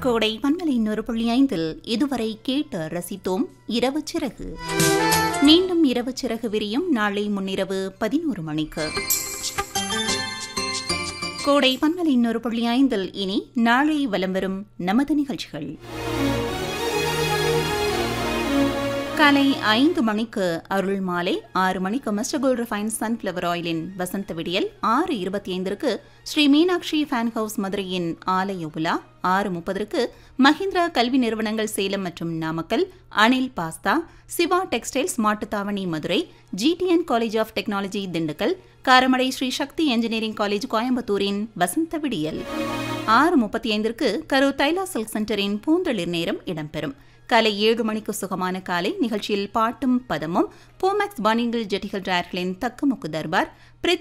கோடை பன்மலை நூறு புள்ளி ஐந்தில் இதுவரை கேட்டு ரசித்தோம் இரவு சிறகு மீண்டும் இரவு சிறகு விரியும் நாளை முன்னிரவு பதினோரு மணிக்கு கோடை பன்மலை நூறு புள்ளி ஐந்தில் இனி நாளை வலம் வரும் நமது நிகழ்ச்சிகள் காலை ஐந்து மணிக்கு அருள் மாலை ஆறு மணிக்கு மிஸ்டர் கோல்ட் ரிஃபைன் சன்ஃப்ளவர் ஆயிலின் வசந்த விடியல் ஆறு இருபத்தி ஐந்திற்கு ஸ்ரீ மீனாட்சி ஃபேன் ஹவுஸ் மதுரையின் ஆலய உலா ஆறு முப்பதற்கு மஹிந்திரா கல்வி நிறுவனங்கள் சேலம் மற்றும் Namakkal Anil pasta Siva textiles Mattuthavani Madurai G T N college of technology Dindigul Karamadai Sri Sakthi engineering college கோயம்புத்தூரின் வசந்த விடியல் ஆறு முப்பத்தி ஐந்திற்கு கரூர் தைலா சில்க் சென்டரின் பூந்தளிர் நேரம் இடம்பெறும் காலை ஏழு மணிக்கு சுகமான காலை நிகழ்ச்சியில் பாட்டும் பதமும் போமேக்ஸ் பானிங்கள் ஜெட்டிகள் டயர்களின் தக்குமுக்கு தர்பார்